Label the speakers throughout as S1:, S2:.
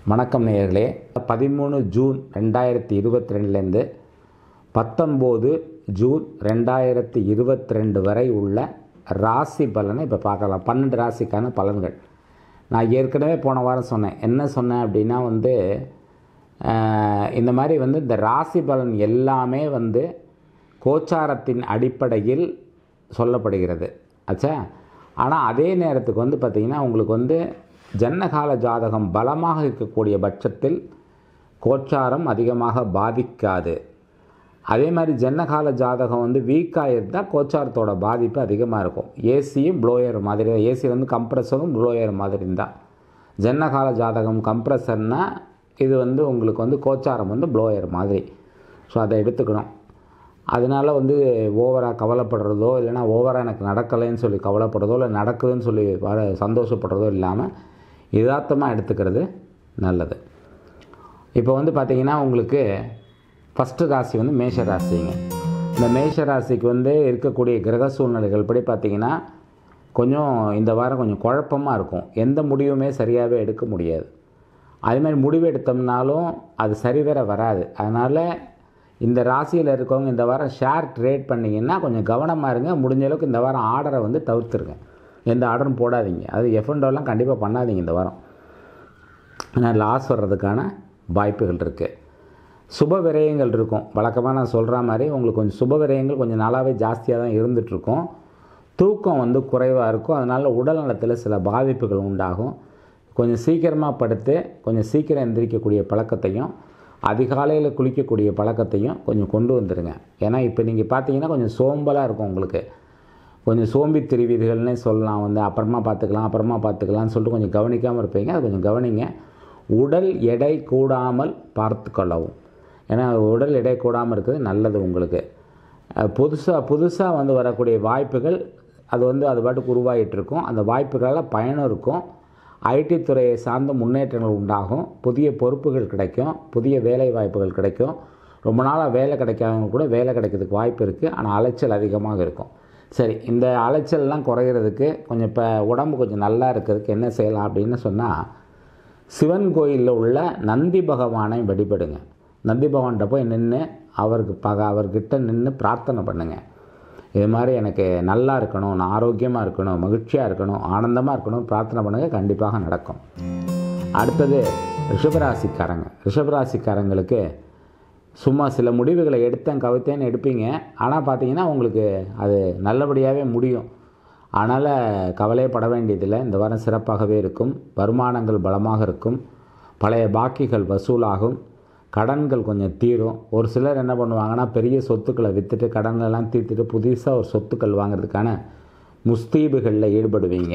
S1: வணக்கம் நேயர்களே பதிமூணு ஜூன் ரெண்டாயிரத்தி இருபத்தி ரெண்டுலேருந்து பத்தொம்போது ஜூன் ரெண்டாயிரத்தி இருபத்தி ரெண்டு வரை உள்ள ராசி பலனை இப்போ பார்க்கலாம் பன்னெண்டு ராசிக்கான பலன்கள் நான் ஏற்கனவே போன வாரம் சொன்னேன் என்ன சொன்னேன் அப்படின்னா வந்து ஆஹ், இந்த மாதிரி வந்து இந்த ராசி பலன் எல்லாமே வந்து கோச்சாரத்தின் அடிப்படையில் சொல்லப்படுகிறது ஆச்சா ஆனால் அதே நேரத்துக்கு வந்து பார்த்திங்கன்னா உங்களுக்கு வந்து ஜன்னகால ஜாதகம் பலமாக இருக்கக்கூடிய பட்சத்தில் கோச்சாரம் அதிகமாக பாதிக்காது அதே மாதிரி ஜன்னகால ஜாதகம் வந்து வீக்காக இருந்தால் கோச்சாரத்தோட பாதிப்பு அதிகமாக இருக்கும் ஏசியும் ப்ளோயர் மாதிரி தான் ஏசி வந்து கம்ப்ரஸரும் ப்ளோயர் மாதிரி தான் ஜன்னகால ஜாதகம் கம்ப்ரஸர்னா இது வந்து உங்களுக்கு வந்து கோச்சாரம் வந்து ப்ளோயர் மாதிரி ஸோ அதை எடுத்துக்கணும் அதனால வந்து ஓவராக கவலைப்படுறதோ இல்லைன்னா ஓவராக எனக்கு நடக்கலைன்னு சொல்லி கவலைப்படுறதோ இல்லை நடக்குதுன்னு சொல்லி வர சந்தோஷப்படுறதோ இல்லாமல் யதார்த்தமாக எடுத்துக்கிறது நல்லது இப்போ வந்து பார்த்திங்கன்னா உங்களுக்கு ஃபஸ்ட்டு ராசி வந்து மேஷ ராசிங்க இந்த மேஷ ராசிக்கு வந்து இருக்கக்கூடிய கிரக சூழ்நிலைகள் படி பார்த்திங்கன்னா கொஞ்சம் இந்த வாரம் கொஞ்சம் குழப்பமாக இருக்கும் எந்த முடிவுமே சரியாகவே எடுக்க முடியாது அதேமாதிரி முடிவு எடுத்தோம்னாலும் அது சரிவர வராது அதனால் இந்த ராசியில் இருக்கவங்க இந்த வாரம் ஷேர் ட்ரேட் பண்ணிங்கன்னா கொஞ்சம் கவனமாக இருங்க முடிஞ்ச அளவுக்கு இந்த வாரம் ஆர்டரை வந்து தவிர்த்துருங்க எந்த ஆர்டரும் போடாதீங்க அது எஃப்என்டோலாம் கண்டிப்பாக பண்ணாதீங்க இந்த வாரம் ஆனால் லாஸ் வர்றதுக்கான வாய்ப்புகள் இருக்குது சுப விரயங்கள் இருக்கும் வழக்கமாக நான் சொல்கிற மாதிரி உங்களுக்கு கொஞ்சம் சுப விரயங்கள் கொஞ்சம் நாளாகவே ஜாஸ்தியாக தான் இருந்துகிட்ருக்கும் தூக்கம் வந்து குறைவாக இருக்கும் அதனால் உடல் நலத்தில் சில பாதிப்புகள் உண்டாகும் கொஞ்சம் சீக்கிரமாக படுத்து கொஞ்சம் சீக்கிரம் எந்திரிக்கக்கூடிய பழக்கத்தையும் அதிகாலையில் குளிக்கக்கூடிய பழக்கத்தையும் கொஞ்சம் கொண்டு வந்துடுங்க ஏன்னா இப்போ நீங்கள் பார்த்தீங்கன்னா கொஞ்சம் சோம்பலாக இருக்கும் உங்களுக்கு கொஞ்சம் சோம்பி திரிவீர்கள்னே சொல்லலாம் வந்து அப்புறமா பார்த்துக்கலாம் அப்புறமா பார்த்துக்கலாம்னு சொல்லிட்டு கொஞ்சம் கவனிக்காமல் இருப்பீங்க அது கொஞ்சம் கவனிங்க உடல் எடை கூடாமல் பார்த்து கொள்ளவும் ஏன்னா உடல் எடை கூடாமல் இருக்கிறது நல்லது உங்களுக்கு புதுசாக புதுசாக வந்து வரக்கூடிய வாய்ப்புகள் அது வந்து அது பாட்டுக்கு உருவாகிட்டு இருக்கும் அந்த வாய்ப்புகளால் பயனும் இருக்கும் ஐடி துறையை சார்ந்த முன்னேற்றங்கள் உண்டாகும் புதிய பொறுப்புகள் கிடைக்கும் புதிய வேலை வாய்ப்புகள் கிடைக்கும் ரொம்ப நாளாக வேலை கிடைக்காதவங்க கூட வேலை கிடைக்கிறதுக்கு வாய்ப்பு இருக்குது ஆனால் அலைச்சல் அதிகமாக இருக்கும் சரி இந்த அலைச்சல்லாம் குறையிறதுக்கு கொஞ்சம் இப்போ உடம்பு கொஞ்சம் நல்லா இருக்கிறதுக்கு என்ன செய்யலாம் அப்படின்னு சொன்னால் சிவன் கோயிலில் உள்ள நந்தி பகவானை வழிபடுங்க நந்தி பகவான்கிட்ட போய் நின்று அவருக்கு பக அவர்கிட்ட நின்று பிரார்த்தனை பண்ணுங்க இது மாதிரி எனக்கு நல்லா இருக்கணும் நான் ஆரோக்கியமாக இருக்கணும் மகிழ்ச்சியாக இருக்கணும் ஆனந்தமாக இருக்கணும் பிரார்த்தனை பண்ணுங்க கண்டிப்பாக நடக்கும் அடுத்தது ரிஷபராசிக்காரங்க ரிஷபராசிக்காரங்களுக்கு சும்மா சில முடிவுகளை எடுத்தேன் கவித்தேன்னு எடுப்பீங்க ஆனால் பார்த்தீங்கன்னா உங்களுக்கு அது நல்லபடியாகவே முடியும் அதனால் கவலைப்பட வேண்டியதில்லை இந்த வாரம் சிறப்பாகவே இருக்கும் வருமானங்கள் பலமாக இருக்கும் பழைய பாக்கிகள் வசூலாகும் கடன்கள் கொஞ்சம் தீரும் ஒரு சிலர் என்ன பண்ணுவாங்கன்னா பெரிய சொத்துக்களை விற்றுட்டு கடன்களெல்லாம் தீர்த்துட்டு புதுசாக ஒரு சொத்துக்கள் வாங்குறதுக்கான முஸ்தீபுகளில் ஈடுபடுவீங்க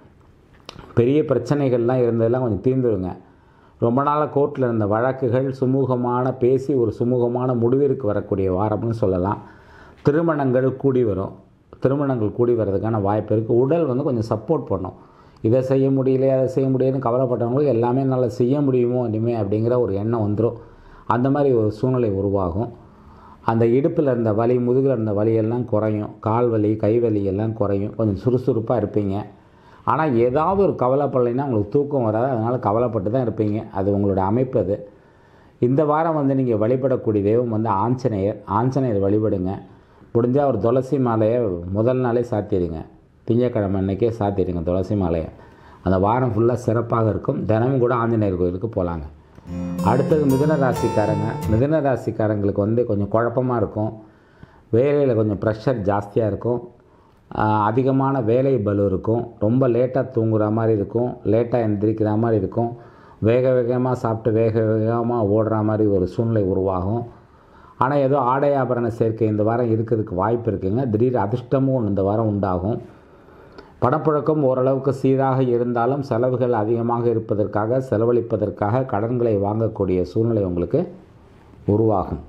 S1: பெரிய பிரச்சனைகள்லாம் இருந்ததெல்லாம் கொஞ்சம் தீர்ந்துருங்க ரொம்ப நாளாக கோர்ட்டில் இருந்த வழக்குகள் சுமூகமான பேசி ஒரு சுமூகமான முடிவிற்கு வரக்கூடிய வாரம்னு சொல்லலாம் திருமணங்கள் கூடி வரும் திருமணங்கள் கூடி வர்றதுக்கான வாய்ப்பு இருக்குது உடல் வந்து கொஞ்சம் சப்போர்ட் பண்ணும் இதை செய்ய முடியல அதை செய்ய முடியலன்னு கவலைப்பட்டவங்களுக்கு எல்லாமே நல்லா செய்ய முடியுமோ இனிமேல் அப்படிங்கிற ஒரு எண்ணம் வந்துடும் அந்த மாதிரி ஒரு சூழ்நிலை உருவாகும் அந்த இடுப்பில் இருந்த வலி முதுகில் இருந்த வலியெல்லாம் குறையும் கால் வலி கை வலி எல்லாம் குறையும் கொஞ்சம் சுறுசுறுப்பாக இருப்பீங்க ஆனால் ஏதாவது ஒரு கவலைப்படலைன்னா உங்களுக்கு தூக்கம் வராது அதனால் கவலைப்பட்டு தான் இருப்பீங்க அது உங்களோட அமைப்பு அது இந்த வாரம் வந்து நீங்கள் வழிபடக்கூடிய தெய்வம் வந்து ஆஞ்சநேயர் ஆஞ்சநேயர் வழிபடுங்க முடிஞ்சால் ஒரு துளசி மாலையை முதல் நாளே சாத்திடுங்க திங்கக்கிழமை அன்னைக்கே சாத்திடுங்க துளசி மாலையை அந்த வாரம் ஃபுல்லாக சிறப்பாக இருக்கும் தினமும் கூட ஆஞ்சநேயர் கோயிலுக்கு போகலாங்க அடுத்தது மிதுன ராசிக்காரங்க மிதுன ராசிக்காரங்களுக்கு வந்து கொஞ்சம் குழப்பமாக இருக்கும் வேலையில் கொஞ்சம் ப்ரெஷர் ஜாஸ்தியாக இருக்கும் ஆஹ் அதிகமான வேலை பலு இருக்கும் ரொம்ப லேட்டாக தூங்குற மாதிரி இருக்கும் லேட்டாக எந்திரிக்கிற மாதிரி இருக்கும் வேக வேகமாக சாப்பிட்டு வேக வேகமாக ஓடுற மாதிரி ஒரு சூழ்நிலை உருவாகும் ஆனால் ஏதோ ஆடை ஆபரண சேர்க்கை இந்த வாரம் இருக்கிறதுக்கு வாய்ப்பு இருக்குங்க திடீர் அதிர்ஷ்டமும் ஒன்று இந்த வாரம் உண்டாகும் பணப்புழக்கம் ஓரளவுக்கு சீராக இருந்தாலும் செலவுகள் அதிகமாக இருப்பதற்காக செலவழிப்பதற்காக கடன்களை வாங்கக்கூடிய சூழ்நிலை உங்களுக்கு உருவாகும்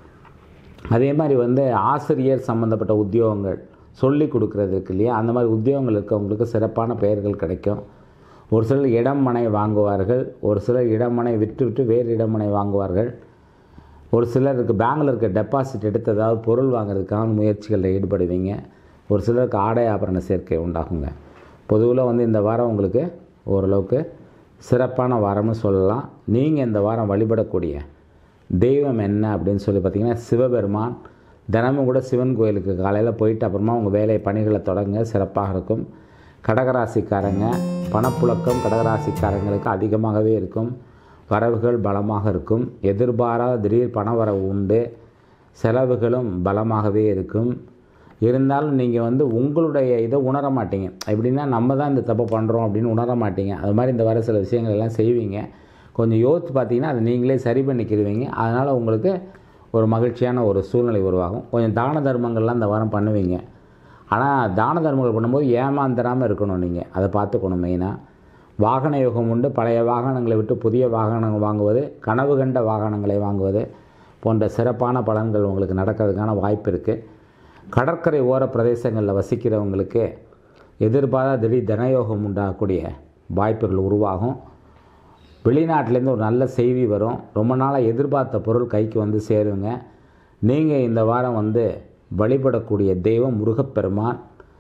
S1: அதே மாதிரி வந்து ஆசிரியர் சம்மந்தப்பட்ட உத்தியோகங்கள் சொல்லி கொடுக்குறது இருக்கு இல்லையா அந்த மாதிரி உத்தியோகங்கள் இருக்கவங்களுக்கு சிறப்பான பெயர்கள் கிடைக்கும் ஒரு சிலர் இடம் மனை வாங்குவார்கள் ஒரு சிலர் இடம் மனை விட்டு விட்டு வேறு இடம் மனை வாங்குவார்கள் ஒரு சிலருக்கு பேங்கில் இருக்க டெபாசிட் எடுத்து ஏதாவது பொருள் வாங்குறதுக்கான முயற்சிகளில் ஈடுபடுவீங்க ஒரு சிலருக்கு ஆடை ஆபரண சேர்க்கை உண்டாகுங்க பொதுவில் வந்து இந்த வாரம் உங்களுக்கு ஓரளவுக்கு சிறப்பான வாரம்னு சொல்லலாம் நீங்கள் இந்த வாரம் வழிபடக்கூடிய தெய்வம் என்ன அப்படின்னு சொல்லி பார்த்தீங்கன்னா சிவபெருமான் தினமும் கூட சிவன் கோயிலுக்கு காலையில் போயிட்டு அப்புறமா உங்கள் வேலை பணிகளை தொடங்க சிறப்பாக இருக்கும் கடகராசிக்காரங்க பணப்புழக்கம் கடகராசிக்காரங்களுக்கு அதிகமாகவே இருக்கும் வரவுகள் பலமாக இருக்கும் எதிர்பாராத திடீர் பணவரவு உண்டு செலவுகளும் பலமாகவே இருக்கும் இருந்தாலும் நீங்கள் வந்து உங்களுடைய இதை உணர மாட்டீங்க எப்படின்னா நம்ம தான் இந்த தப்பு பண்ணுறோம் அப்படின்னு உணர மாட்டீங்க அது மாதிரி இந்த வர சில விஷயங்கள் எல்லாம் செய்வீங்க கொஞ்சம் யோசித்து பார்த்தீங்கன்னா அதை நீங்களே சரி பண்ணிக்கிடுவீங்க அதனால் உங்களுக்கு ஒரு மகிழ்ச்சியான ஒரு சூழ்நிலை உருவாகும் கொஞ்சம் தான தர்மங்கள்லாம் இந்த வாரம் பண்ணுவீங்க ஆனால் தான தர்மங்கள் பண்ணும்போது ஏமாந்துடாமல் இருக்கணும் நீங்கள் அதை பார்த்துக்கணும் மெயினாக வாகன யோகம் உண்டு பழைய வாகனங்களை விட்டு புதிய வாகனங்கள் வாங்குவது கனவு கண்ட வாகனங்களை வாங்குவது போன்ற சிறப்பான பலன்கள் உங்களுக்கு நடக்கிறதுக்கான வாய்ப்பு இருக்குது கடற்கரை ஓர பிரதேசங்களில் வசிக்கிறவங்களுக்கு எதிர்பாராத திடீர் தனயோகம் உண்டாகக்கூடிய வாய்ப்புகள் உருவாகும் வெளிநாட்டிலேருந்து ஒரு நல்ல செய்தி வரும் ரொம்ப நாளாக எதிர்பார்த்த பொருள் கைக்கு வந்து சேருங்க நீங்கள் இந்த வாரம் வந்து வழிபடக்கூடிய தெய்வம் முருகப்பெருமான்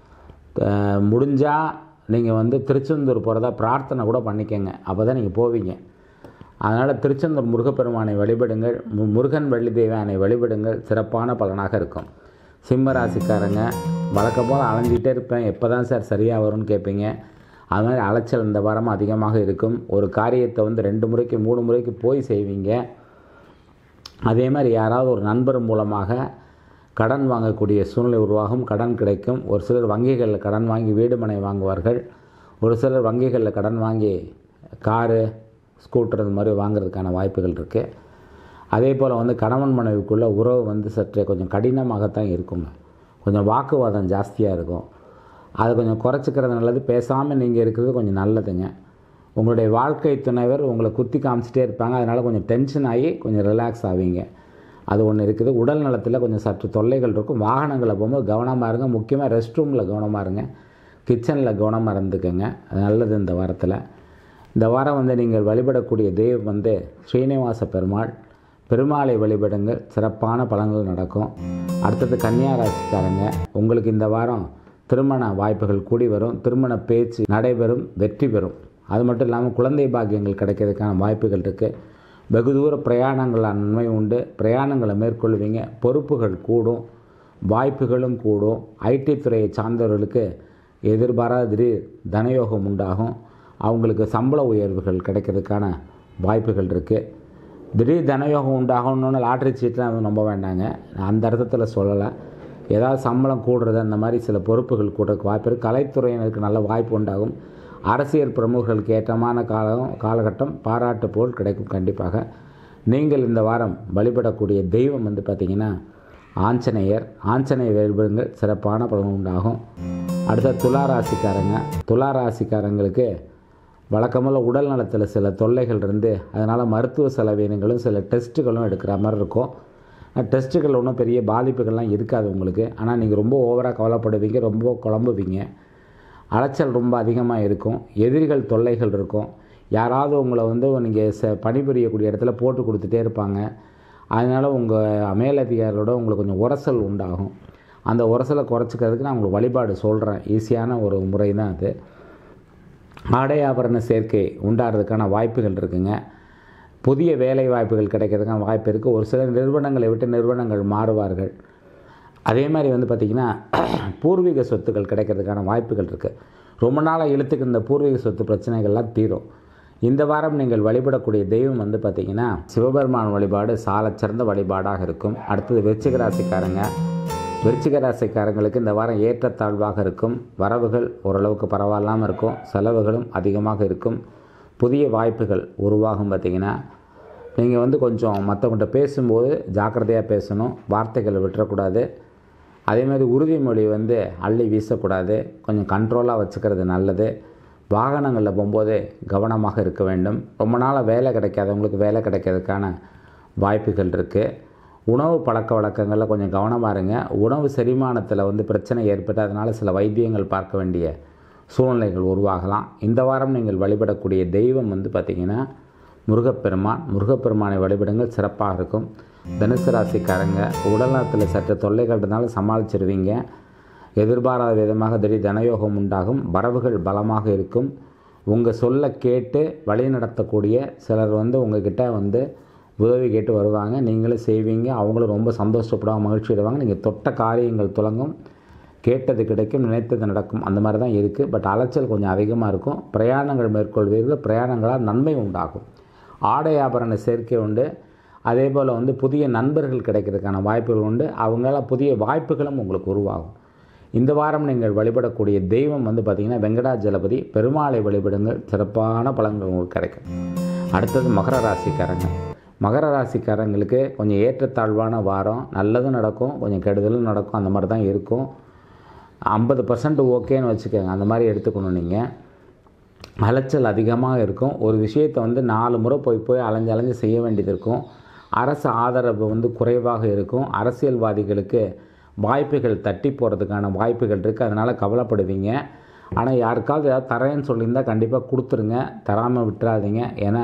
S1: முடிஞ்சால் நீங்கள் வந்து திருச்செந்தூர் போகிறதா பிரார்த்தனை கூட பண்ணிக்கங்க அப்போ தான் நீங்கள் போவீங்க அதனால் திருச்செந்தூர் முருகப்பெருமானை வழிபடுங்கள் மு- முருகன் வள்ளி தெய்வானை வழிபடுங்கள் சிறப்பான பலனாக இருக்கும் சிம்ம ராசிக்காரங்க வழக்கம் போல் அலைஞ்சிட்டே இருப்பேன் எப்போ தான் சார் சரியாக வரும்னு கேட்பீங்க அது மாதிரி அலைச்சல் இந்த வாரம் அதிகமாக இருக்கும் ஒரு காரியத்தை வந்து ரெண்டு முறைக்கு மூணு முறைக்கு போய் செய்வீங்க அதே மாதிரி யாராவது ஒரு நண்பர் மூலமாக கடன் வாங்கக்கூடிய சூழ்நிலை உருவாகும் கடன் கிடைக்கும் ஒரு சிலர் வங்கிகளில் கடன் வாங்கி வீடு மனை வாங்குவார்கள் ஒரு சிலர் வங்கிகளில் கடன் வாங்கி காரு ஸ்கூட்டர் இது மாதிரி வாங்குறதுக்கான வாய்ப்புகள் இருக்குது அதே போல் வந்து கணவன் மனைவிக்குள்ள உறவு வந்து சற்றே கொஞ்சம் கடினமாகத்தான் இருக்குங்க கொஞ்சம் வாக்குவாதம் ஜாஸ்தியாக இருக்கும் அதை கொஞ்சம் குறைச்சிக்கிறது நல்லது பேசாமல் நீங்கள் இருக்கிறது கொஞ்சம் நல்லதுங்க உங்களுடைய வாழ்க்கை துணைவர் உங்களை குத்தி காமிச்சிட்டே இருப்பாங்க அதனால் கொஞ்சம் டென்ஷன் ஆகி கொஞ்சம் ரிலாக்ஸ் ஆவீங்க அது ஒன்று இருக்குது உடல் நலத்தில் கொஞ்சம் சற்று தொல்லைகள் இருக்கும் வாகனங்களில் போகும்போது கவனமாக இருங்க முக்கியமாக ரெஸ்ட் ரூமில் கவனமாக இருங்க கிச்சனில் கவனமாக இருந்துக்கங்க அது நல்லது இந்த வாரத்தில் இந்த வாரம் வந்து நீங்கள் வழிபடக்கூடிய தெய்வம் வந்து ஸ்ரீனிவாச பெருமாள் பெருமாளை வழிபடுங்கள் சிறப்பான பலன்கள் நடக்கும் அடுத்தது கன்னியா ராசிக்காரங்க உங்களுக்கு இந்த வாரம் திருமண வாய்ப்புகள் கூடி வரும் திருமண பேச்சு நடைபெறும் வெற்றி பெறும் அது மட்டும் இல்லாமல் குழந்தை பாக்கியங்கள் கிடைக்கிறதுக்கான வாய்ப்புகள் இருக்குது வெகு தூர பிரயாணங்கள் நன்மை உண்டு பிரயாணங்களை மேற்கொள்வீங்க பொறுப்புகள் கூடும் வாய்ப்புகளும் கூடும் ஐடி துறையை சார்ந்தவர்களுக்கு எதிர்பாராத திடீர் தனயோகம் உண்டாகும் அவங்களுக்கு சம்பள உயர்வுகள் கிடைக்கிறதுக்கான வாய்ப்புகள் இருக்குது திடீர் தனயோகம் உண்டாகணும்னு லாட்ரி சீட்லாம் எதுவும் நம்ப வேண்டாங்க நான் அந்த அர்த்தத்தில் சொல்லலை ஏதாவது சம்பளம் கூடுறது அந்த மாதிரி சில பொறுப்புகள் கூடுறதுக்கு வாய்ப்பு இருக்குது கலைத்துறையினருக்கு நல்ல வாய்ப்பு உண்டாகும் அரசியல் பிரமுகர்களுக்கு ஏற்றமான காலம் காலகட்டம் பாராட்டு போல் கிடைக்கும் கண்டிப்பாக நீங்கள் இந்த வாரம் வழிபடக்கூடிய தெய்வம் வந்து பார்த்திங்கன்னா ஆஞ்சநேயர் ஆஞ்சநேயர் வழிபடுங்கள் சிறப்பான பலன் உண்டாகும் அடுத்த துலா ராசிக்காரங்க துலா ராசிக்காரங்களுக்கு வழக்கம்போல் உடல் நலத்தில் சில தொல்லைகள் இருந்து அதனால் மருத்துவ செலவினங்களும் சில டெஸ்ட்டுகளும் எடுக்கிற மாதிரி இருக்கும் டெஸ்ட்டுகள் ஒன்றும் பெரிய பாதிப்புகள்லாம் இருக்காது உங்களுக்கு ஆனால் நீங்கள் ரொம்ப ஓவராக கவலைப்படுவீங்க ரொம்ப குழம்புவீங்க அலைச்சல் ரொம்ப அதிகமாக இருக்கும் எதிரிகள் தொல்லைகள் இருக்கும் யாராவது உங்களை வந்து நீங்கள் ச பணிபுரியக்கூடிய இடத்துல போட்டு கொடுத்துட்டே இருப்பாங்க அதனால் உங்கள் மேலதிகாரியோட உங்களுக்கு கொஞ்சம் உரசல் உண்டாகும் அந்த உரசலை குறைச்சிக்கிறதுக்கு நான் உங்களுக்கு வழிபாடு சொல்கிறேன் ஈஸியான ஒரு முறை தான் அது ஆடை ஆபரண சேர்க்கை உண்டாகிறதுக்கான வாய்ப்புகள் இருக்குங்க புதிய வேலை வாய்ப்புகள் கிடைக்கிறதுக்கான வாய்ப்பு இருக்குது ஒரு சில நிறுவனங்களை விட்டு நிறுவனங்கள் மாறுவார்கள் அதே மாதிரி வந்து பார்த்திங்கன்னா பூர்வீக சொத்துக்கள் கிடைக்கிறதுக்கான வாய்ப்புகள் இருக்குது ரொம்ப நாளாக இழுத்துக்கு இந்த பூர்வீக சொத்து பிரச்சனைகள்லாம் தீரும் இந்த வாரம் நீங்கள் வழிபடக்கூடிய தெய்வம் வந்து பார்த்திங்கன்னா சிவபெருமான் வழிபாடு சாலச் சிறந்த வழிபாடாக இருக்கும் அடுத்தது விருச்சிக ராசிக்காரங்க விருச்சிக ராசிக்காரங்களுக்கு இந்த வாரம் ஏற்றத்தாழ்வாக இருக்கும் வரவுகள் ஓரளவுக்கு பரவாயில்லாமல் இருக்கும் செலவுகளும் அதிகமாக இருக்கும் புதிய வாய்ப்புகள் உருவாகும் பார்த்திங்கன்னா நீங்கள் வந்து கொஞ்சம் மற்றவங்கள்ட்ட பேசும்போது ஜாக்கிரதையாக பேசணும் வார்த்தைகளை விட்டுறக்கூடாது அதே மாதிரி உறுதிமொழி வந்து அள்ளி வீசக்கூடாது கொஞ்சம் கண்ட்ரோலாக வச்சுக்கிறது நல்லது வாகனங்களில் போகும்போது கவனமாக இருக்க வேண்டும் ரொம்ப நாளாக வேலை கிடைக்காதவங்களுக்கு வேலை கிடைக்கிறதுக்கான வாய்ப்புகள் இருக்குது உணவு பழக்க வழக்கங்களில் கொஞ்சம் கவனமாக இருங்க உணவு செரிமானத்தில் வந்து பிரச்சனை ஏற்பட்டு அதனால் சில வைத்தியங்கள் பார்க்க வேண்டிய சூழ்நிலைகள் உருவாகலாம் இந்த வாரம் நீங்கள் வழிபடக்கூடிய தெய்வம் வந்து பார்த்திங்கன்னா முருகப்பெருமான் முருகப்பெருமானை வழிபடுங்கள் சிறப்பாக இருக்கும் தனுசு ராசிக்காரங்க உடல்நலத்தில் சற்று தொல்லைகள் இருந்தாலும் சமாளிச்சிருவீங்க எதிர்பாராத விதமாக திடீர் தனயோகம் உண்டாகும் வரவுகள் பலமாக இருக்கும் உங்கள் சொல்ல கேட்டு வழி நடத்தக்கூடிய சிலர் வந்து உங்ககிட்ட வந்து உதவி கேட்டு வருவாங்க நீங்களும் செய்வீங்க அவங்களும் ரொம்ப சந்தோஷப்படுவாங்க மகிழ்ச்சி அடைவாங்க நீங்கள் தொட்ட காரியங்கள் துலங்கும் கேட்டது கிடைக்கும் நினைத்தது நடக்கும் அந்த மாதிரி தான் இருக்குது பட் அலைச்சல் கொஞ்சம் அதிகமாக இருக்கும் பிரயாணங்கள் மேற்கொள்வீர்கள் பிரயாணங்களால் நன்மை உண்டாகும் ஆடை ஆபரண சேர்க்கை உண்டு அதே போல் வந்து புதிய நண்பர்கள் கிடைக்கிறதுக்கான வாய்ப்புகள் உண்டு அவங்களால புதிய வாய்ப்புகளும் உங்களுக்கு உருவாகும் இந்த வாரம் நீங்கள் வழிபடக்கூடிய தெய்வம் வந்து பார்த்திங்கன்னா வெங்கடாஜலபதி பெருமாளை வழிபடுங்கள் சிறப்பான பலன்கள் உங்களுக்கு கிடைக்கும் அடுத்தது மகர ராசிக்காரங்க மகர ராசிக்காரங்களுக்கு கொஞ்சம் ஏற்றத்தாழ்வான வாரம் நல்லதும் நடக்கும் கொஞ்சம் கெடுதலும் நடக்கும் அந்த மாதிரி தான் இருக்கும் ஐம்பது பர்சன்ட் ஓகேன்னு வச்சுக்கோங்க அந்த மாதிரி எடுத்துக்கணும் நீங்கள் அலைச்சல் அதிகமாக இருக்கும் ஒரு விஷயத்தை வந்து நாலு முறை போய் போய் அலைஞ்சு அலைஞ்சு செய்ய வேண்டியது இருக்கும் அரசு ஆதரவு வந்து குறைவாக இருக்கும் அரசியல்வாதிகளுக்கு வாய்ப்புகள் தட்டி போகிறதுக்கான வாய்ப்புகள் இருக்குது அதனால் கவலைப்படுவீங்க ஆனால் யாருக்காவது ஏதாவது தரேன்னு சொல்லியிருந்தால் கண்டிப்பாக கொடுத்துருங்க தராமல் விட்டுறாதீங்க ஏன்னா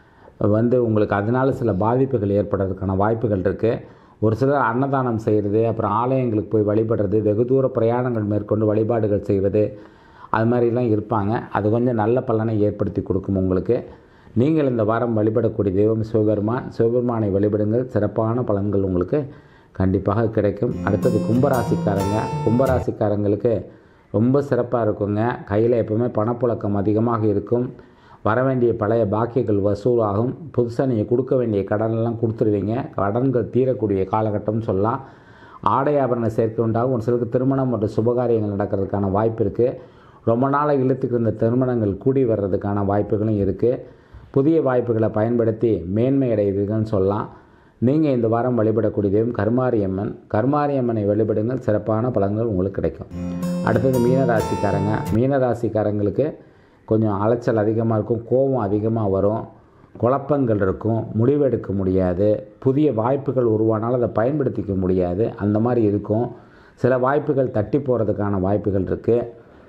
S1: வந்து உங்களுக்கு அதனால் சில பாதிப்புகள் ஏற்படுறதுக்கான வாய்ப்புகள் இருக்குது ஒரு சிலர் அன்னதானம் செய்கிறது அப்புறம் ஆலயங்களுக்கு போய் வழிபடுறது வெகு தூர பிரயாணங்கள் மேற்கொண்டு வழிபாடுகள் செய்வது அது மாதிரிலாம் இருப்பாங்க அது கொஞ்சம் நல்ல பலனை ஏற்படுத்தி கொடுக்கும் உங்களுக்கு நீங்கள் இந்த வாரம் வழிபடக்கூடிய தெய்வம் சிவபெருமான் சிவபெருமானை வழிபடுங்கள் சிறப்பான பலன்கள் உங்களுக்கு கண்டிப்பாக கிடைக்கும் அடுத்தது கும்பராசிக்காரங்க கும்பராசிக்காரங்களுக்கு ரொம்ப சிறப்பாக இருக்குங்க கையில் எப்பவுமே பணப்புழக்கம் அதிகமாக இருக்கும் வர வேண்டிய பழைய பாக்கியங்கள் வசூலாகும் புதுசாக நீங்கள் கொடுக்க வேண்டிய கடனெல்லாம் கொடுத்துருவீங்க கடன்கள் தீரக்கூடிய காலகட்டம்னு சொல்லலாம் ஆடை ஆபரண சேர்க்கை உண்டாகும் ஒரு சிலருக்கு திருமணம் மற்றும் சுபகாரியங்கள் நடக்கிறதுக்கான வாய்ப்பு இருக்குது ரொம்ப நாளாக இழுத்துக்கு இருந்த திருமணங்கள் கூடி வர்றதுக்கான வாய்ப்புகளும் இருக்குது புதிய வாய்ப்புகளை பயன்படுத்தி மேன்மை அடைவீர்கள்னு சொல்லலாம் நீங்கள் இந்த வாரம் வழிபடக்கூடிய தெய்வம் கருமாரியம்மன் கருமாரியம்மனை வழிபடுங்கள் சிறப்பான பலன்கள் உங்களுக்கு கிடைக்கும் அடுத்தது மீனராசிக்காரங்க மீனராசிக்காரங்களுக்கு கொஞ்சம் அலைச்சல் அதிகமாக இருக்கும் கோபம் அதிகமாக வரும் குழப்பங்கள் இருக்கும் முடிவெடுக்க முடியாது புதிய வாய்ப்புகள் உருவானாலும் அதை பயன்படுத்திக்க முடியாது அந்த மாதிரி இருக்கும் சில வாய்ப்புகள் தட்டி போகிறதுக்கான வாய்ப்புகள் இருக்குது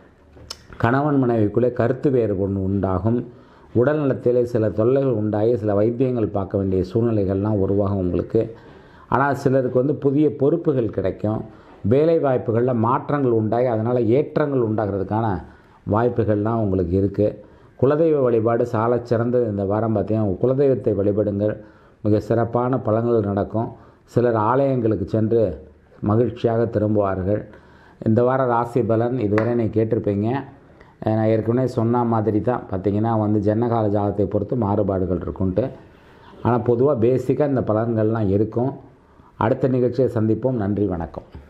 S1: கணவன் மனைவிக்குள்ளே கருத்து வேறுபாடு உண்டாகும் உடல் நலத்திலே சில தொல்லைகள் உண்டாகி சில வைத்தியங்கள் பார்க்க வேண்டிய சூழ்நிலைகள்லாம் உருவாகும் உங்களுக்கு ஆனால் சிலருக்கு வந்து புதிய பொறுப்புகள் கிடைக்கும் வேலை வாய்ப்புகளில் மாற்றங்கள் உண்டாகி அதனால் ஏற்றங்கள் உண்டாகிறதுக்கான வாய்ப்புகள்லாம் உங்களுக்கு இருக்குது குலதெய்வ வழிபாடு சால சிறந்தது இந்த வாரம் பார்த்தீங்கன்னா குலதெய்வத்தை வழிபடுங்கள் மிக சிறப்பான பலன்கள் நடக்கும் சிலர் ஆலயங்களுக்கு சென்று மகிழ்ச்சியாக திரும்புவார்கள் இந்த வார ராசி பலன் இதுவரை நீங்கள் கேட்டிருப்பீங்க நான் ஏற்கனவே சொன்ன மாதிரி தான் பார்த்திங்கன்னா வந்து ஜன்னகால ஜாதகத்தை பொறுத்து மாறுபாடுகள் இருக்குன்ட்டு ஆனால் பொதுவாக பேசிக்காக இந்த பலன்கள்லாம் இருக்கும் அடுத்த நிகழ்ச்சியை சந்திப்போம் நன்றி வணக்கம்